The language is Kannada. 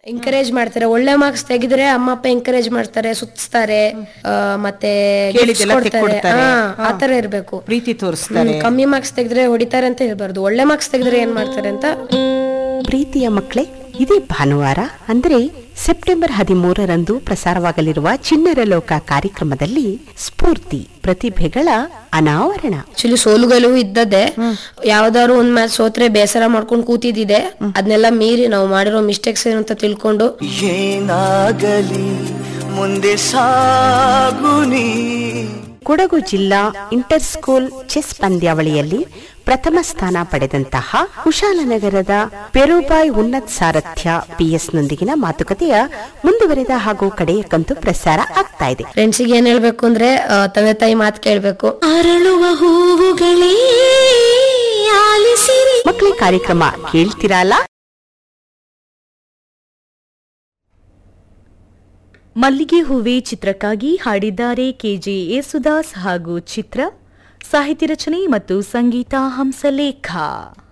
ಎಂಕರೇಜ್ ಮಾಡ್ತಾರೆ ಒಳ್ಳೆ ಮಾರ್ಕ್ಸ್ ತೆಗೆದ್ರೆ ಅಮ್ಮ ಅಪ್ಪ ಎಂಕರೇಜ್ ಮಾಡ್ತಾರೆ ಸುತ್ತಿಸ್ತಾರೆ ಆ, ಮತ್ತೆ ಕೇಳಿದ್ದೆಲ್ಲ gifts ಕೊಡ್ತಾರೆ. ತೆಕ್ಕೊಡ್ತಾರೆ. ಹಾ, ಆತರ ಇರ್ಬೇಕು ಪ್ರೀತಿ ತೋರಿಸ್ತಾರೆ ಹ್ಮ್, ಕಮ್ಮಿ ಮಾರ್ಕ್ಸ್ ತೆಗೆದ್ರೆ ಹೊಡಿತಾರೆ ಅಂತ ಹೇಳ್ಬಾರ್ದು ಒಳ್ಳೆ ಮಾರ್ಕ್ಸ್ ತೆಗೆದ್ರೆ ಏನ್ ಮಾಡ್ತಾರೆ ಅಂತ ಪ್ರೀತಿಯ ಮಕ್ಕಳೇ ಇದೇ ಭಾನುವಾರ ಅಂದರೆ ಸೆಪ್ಟೆಂಬರ್ ಹದಿಮೂರರಂದು ಪ್ರಸಾರವಾಗಲಿರುವ ಚಿಣ್ಣರ ಲೋಕ ಕಾರ್ಯಕ್ರಮದಲ್ಲಿ ಸ್ಫೂರ್ತಿ ಪ್ರತಿಭೆಗಳ ಅನಾವರಣ ಆಕ್ಚುಲಿ ಸೋಲುಗಳು ಇದ್ದದ್ದೇ ಯಾವ್ದಾದ್ರು ಒಂದ್ ಮ್ಯಾಚ್ ಸೋತ್ರೆ ಬೇಸರ ಮಾಡ್ಕೊಂಡು ಕೂತಿದ್ದಿದೆ ಅದನ್ನೆಲ್ಲ ಮೀರಿ ನಾವು ಮಾಡಿರೋ ಮಿಸ್ಟೇಕ್ಸ್ ಏನು ಅಂತ ತಿಳ್ಕೊಂಡು ಏನಾಗಲಿ ಮುಂದೆ ಸಾಗುನಿ ಕೊಡಗು ಜಿಲ್ಲಾ ಇಂಟರ್ ಸ್ಕೂಲ್ ಚೆಸ್ ಪಂದ್ಯಾವಳಿಯಲ್ಲಿ ಪ್ರಥಮ ಸ್ಥಾನ ಪಡೆದಂತಹ ಕುಶಾಲನಗರದ ಪೆರುಬಾಯ್ ಉನ್ನತ್ ಸಾರಥ್ಯ ಪಿಎಸ್ ನೊಂದಿಗಿನ ಮಾತುಕತೆಯ ಮುಂದುವರೆದ ಹಾಗೂ ಕಡೆಯ ಕಂತು ಪ್ರಸಾರ ಆಗ್ತಾ ಇದೆ ಫ್ರೆಂಡ್ಸಿಗೆ ಏನ್ ಹೇಳ್ಬೇಕು ಅಂದ್ರೆ ಆ, ತಂದೆ ತಾಯಿ ಮಾತು ಕೇಳ್ಬೇಕು ಅರಳುವ ಹೂವುಗಳೇ ಆಲಿಸಿರಿ ಮಕ್ಕಳ ಕಾರ್ಯಕ್ರಮ ಕೇಳ್ತಿರಲ್ಲ ಮಲ್ಲಿಗೆ ಹೂವೆ ಚಿತ್ರಕ್ಕಾಗಿ ಹಾಡಿದ್ದಾರೆ ಕೆಜೆ ಯೇಸುದಾಸ್ ಹಾಗೂ ಚಿತ್ರ ಸಾಹಿತ್ಯ ರಚನೆ ಮತ್ತು ಸಂಗೀತ ಹಂಸಲೇಖ